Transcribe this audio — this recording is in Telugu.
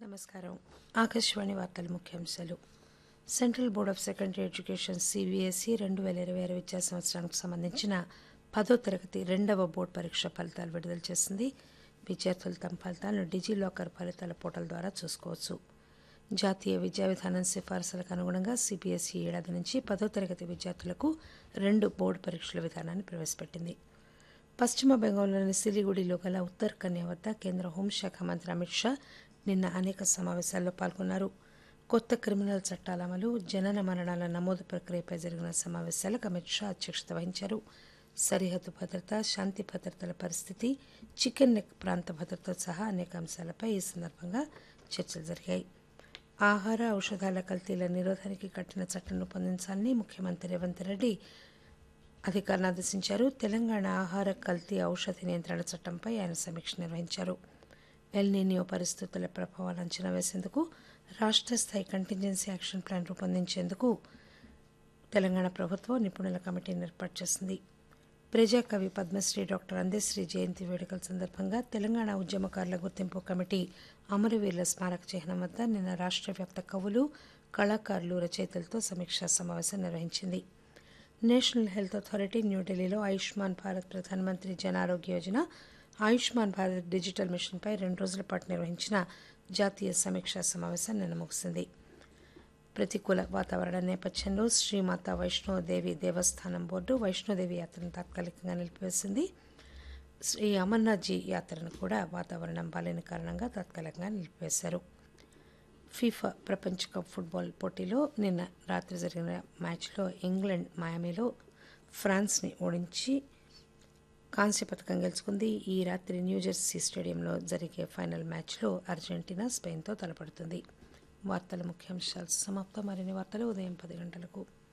నమస్కారం ఆకాశవాణి వార్తల ముఖ్యాంశాలు central board of secondary education CBSE రెండు వేల ఇరవై ఆరు విద్యా సంవత్సరానికి సంబంధించిన పదో తరగతి రెండవ బోర్డు పరీక్ష ఫలితాలు విడుదల చేసింది విద్యార్థులు తమ ఫలితాలను డిజీ లాకర్ ఫలితాల పోర్టల్ ద్వారా చూసుకోవచ్చు జాతీయ విద్యా విధానం సిఫారసులకు అనుగుణంగా సిబిఎస్ఈ ఏడాది నుంచి పదో తరగతి విద్యార్థులకు రెండు బోర్డు పరీక్షల విధానాన్ని ప్రవేశపెట్టింది పశ్చిమ బెంగాల్లోని సిలిగుడిలో గల ఉత్తర్ కన్య వద్ద కేంద్ర హోంశాఖ మంత్రి అమిత్ షా నిన్న అనేక సమావేశాల్లో పాల్గొన్నారు కొత్త క్రిమినల్ చట్టాల అమలు జనన మరణాల నమోదు ప్రక్రియపై జరిగిన సమావేశాలకు అమిత్ షా అధ్యక్షత వహించారు సరిహద్దు భద్రత శాంతి భద్రతల పరిస్థితి చికెన్ నెక్ ప్రాంత భద్రత సహా అనేక అంశాలపై ఈ సందర్భంగా చర్చలు జరిగాయి ఆహార ఔషధాల కల్తీల నిరోధానికి కఠిన చట్టం రూపొందించాలని ముఖ్యమంత్రి రేవంత్ రెడ్డి అధికారులను ఆదేశించారు తెలంగాణ ఆహార కల్తీ ఔషధ నియంత్రణ చట్టంపై ఆయన సమీక్ష నిర్వహించారు ఎల్నీనియో పరిస్థితుల ప్రభావాలు అంచనా వేసేందుకు రాష్ట్ర స్థాయి కంటింజెన్సీ యాక్షన్ ప్లాన్ రూపొందించేందుకు తెలంగాణ ప్రభుత్వం నిపుణుల కమిటీని ఏర్పాటు చేసింది ప్రజాకవి పద్మశ్రీ డాక్టర్ అందశ్రీ జయంతి వేడుకల సందర్భంగా తెలంగాణ ఉద్యమకారుల గుర్తింపు కమిటీ అమరవీరుల స్మారక చిహ్నం వద్ద నిన్న రాష్ట్ర వ్యాప్త కవులు కళాకారులు రచయితలతో సమీక్షా సమావేశం నిర్వహించింది నేషనల్ హెల్త్ అథారిటీ న్యూఢిల్లీలో ఆయుష్మాన్ భారత్ ప్రధానమంత్రి జన ఆరోగ్య యోజన ఆయుష్మాన్ భారత్ డిజిటల్ మిషన్పై రెండు రోజుల పాటు నిర్వహించిన జాతీయ సమీక్షా సమావేశం నిన్న ముగిసింది ప్రతికూల వాతావరణ నేపథ్యంలో శ్రీమాత వైష్ణోదేవి దేవస్థానం బోర్డు వైష్ణోదేవి యాత్రను తాత్కాలికంగా నిలిపివేసింది శ్రీ అమర్నాథ్జీ యాత్రను కూడా వాతావరణం బాలేని కారణంగా తాత్కాలికంగా నిలిపివేశారు ఫీఫా ప్రపంచ కప్ ఫుట్బాల్ పోటీలో నిన్న రాత్రి జరిగిన మ్యాచ్లో ఇంగ్లాండ్ మాయామీలో ఫ్రాన్స్ని ఓడించి కాంస్య పథకం గెలుచుకుంది ఈ రాత్రి న్యూజెర్సీ స్టేడియంలో జరిగే ఫైనల్ మ్యాచ్లో అర్జెంటీనా స్పెయిన్తో తలపడుతుంది వార్తల ముఖ్యాంశాలు సమాప్తం మరిన్ని వార్తలు ఉదయం పది గంటలకు